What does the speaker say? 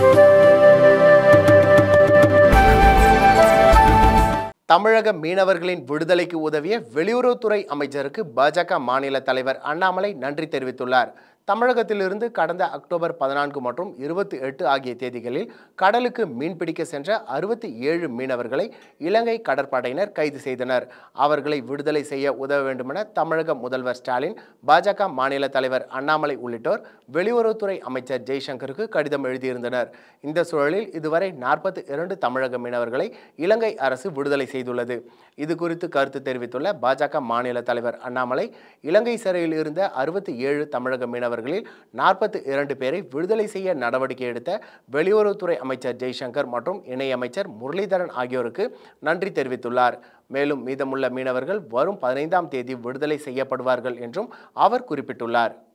தமிழக மீனவர்களின் விடுதலைக்கு உதவிய வெளியுறவுத்துறை அமைச்சருக்கு பாஜக மாநில தலைவர் அண்ணாமலை நன்றி தெரிவித்துள்ளார் தமிழகத்திலிருந்து கடந்த அக்டோபர் பதினான்கு மற்றும் இருபத்தி எட்டு ஆகிய தேதிகளில் கடலுக்கு மீன்பிடிக்க சென்ற அறுபத்தி ஏழு மீனவர்களை இலங்கை கடற்படையினர் கைது செய்தனர் அவர்களை விடுதலை செய்ய உதவ வேண்டுமென தமிழக முதல்வர் ஸ்டாலின் பாஜக மாநில தலைவர் அண்ணாமலை உள்ளிட்டோர் வெளியுறவுத்துறை அமைச்சர் ஜெய்சங்கருக்கு கடிதம் எழுதியிருந்தனர் இந்த சூழலில் இதுவரை நாற்பத்தி இரண்டு தமிழக மீனவர்களை இலங்கை அரசு விடுதலை செய்துள்ளது இது குறித்து கருத்து தெரிவித்துள்ள பாஜக மாநில தலைவர் அண்ணாமலை இலங்கை சிறையில் இருந்த அறுபத்தி ஏழு தமிழக மீனவர்களில் நாற்பத்தி இரண்டு பேரை விடுதலை செய்ய நடவடிக்கை எடுத்த வெளியுறவுத்துறை அமைச்சர் ஜெய்சங்கர் மற்றும் இணையமைச்சர் முரளிதரன் ஆகியோருக்கு நன்றி தெரிவித்துள்ளார் மேலும் மீதமுள்ள மீனவர்கள் வரும் பதினைந்தாம் தேதி விடுதலை செய்யப்படுவார்கள் என்றும் அவர் குறிப்பிட்டுள்ளார்